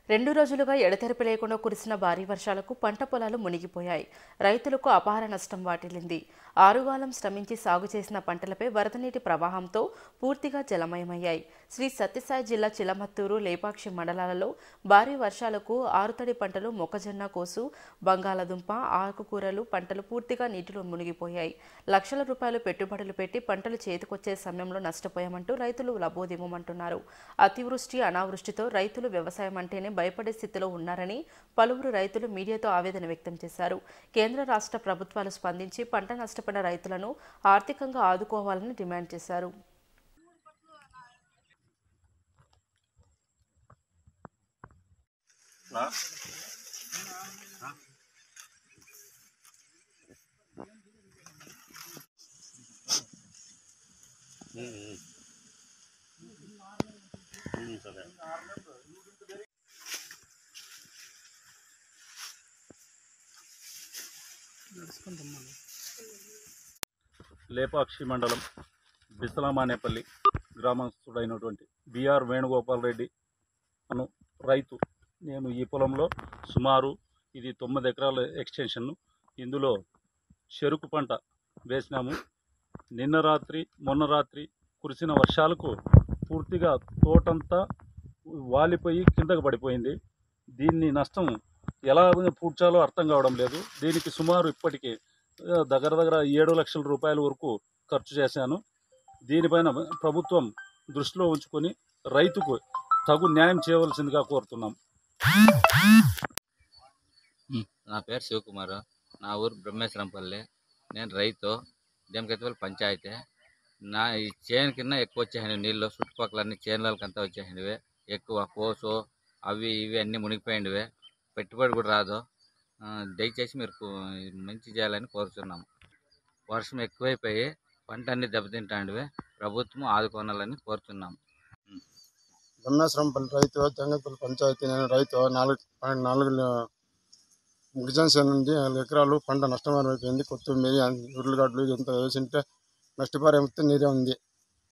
రెండు రోజులుగా ఎడతెరిపి లేకుండా కురిసిన భారీ వర్షాలకు పంట పొలాలు మునిగిపోయాయి రైతులకు అపార నష్టం వాటిల్లింది ఆరుగాలం శ్రమించి సాగు చేసిన పంటలపై వరద నీటి ప్రవాహంతో పూర్తిగా జలమయమయ్యాయి శ్రీ సత్యసాయి జిల్లా చిలమత్తూరు లేపాక్షి మండలాలలో భారీ వర్షాలకు ఆరుతడి పంటలు మొక్కజొన్న కోసు బంగాళదుంప ఆకుకూరలు పంటలు పూర్తిగా నీటిలో మునిగిపోయాయి లక్షల రూపాయలు పెట్టుబడులు పెట్టి పంటలు చేతికొచ్చే సమయంలో నష్టపోయామంటూ రైతులు లబోదిమమంటున్నారు అతివృష్టి అనావృష్టితో రైతులు వ్యవసాయం అంటేనే భయపడే స్థితిలో ఉన్నారని పలువురు రైతులు మీడియాతో ఆవేదన వ్యక్తం చేశారు కేంద్ర రాష్ట్ర ప్రభుత్వాలు స్పందించి పంట నష్టపోయిన రైతులను ఆర్థికంగా ఆదుకోవాలని డిమాండ్ చేశారు లేపాక్షి మండలం బిసలామానేపల్లి గ్రామస్తుడైనటువంటి బిఆర్ వేణుగోపాల్ రెడ్డి అను రైతు నేను ఈ పొలంలో సుమారు ఇది తొమ్మిది ఎకరాల ఎక్స్టెన్షన్ ఇందులో చెరుకు పంట వేసినాము నిన్న రాత్రి మొన్న రాత్రి కురిసిన వర్షాలకు పూర్తిగా తోటంతా వాలిపోయి కిందకు పడిపోయింది దీన్ని నష్టం ఎలా పూడ్చాలో అర్థం కావడం లేదు దీనికి సుమారు ఇప్పటికీ ఆ, దగ్గర దగ్గర ఏడు లక్షల రూపాయల వరకు ఖర్చు చేశాను దీనిపైన ప్రభుత్వం దృష్టిలో ఉంచుకొని రైతుకు తగు న్యాయం చేయవలసిందిగా కోరుతున్నాం నా పేరు శివకుమార్ నా ఊరు బ్రహ్మేశ్వరంపల్లి నేను రైతు దేమకెత్తపల్లి పంచాయతీ నా ఈ చేను కింద ఎక్కువ వచ్చేసినవి నీళ్ళు చుట్టుపక్కల అన్ని చేనులకంతా వచ్చేసినవి ఎక్కువ కోసు అవి ఇవి అన్నీ మునిగిపోయినవి పెట్టుబడి కూడా రాదు ఆ, దయచేసి మీరు కు- మంచి చేయాలని కోరుతున్నాము వర్షం ఎక్కువైపోయి పంట అన్ని దెబ్బతింటాండివి ప్రభుత్వం ఆదుకోనాలని కోరుతున్నాము బ్రహ్మేశ్వరంపల్లి రైతు జంగపల్లి పంచాయతీ నేను రైతు నాలుగు పాయింట్ నాలుగు ముగిజన్సన్ నుండి నాలుగు ఎకరాలు పంట నష్టం అయిపోయింది కొత్తిమీర ఉర్లగడ్డలు ఇంత వేసింటే నష్టపరిహారం నీరే ఉంది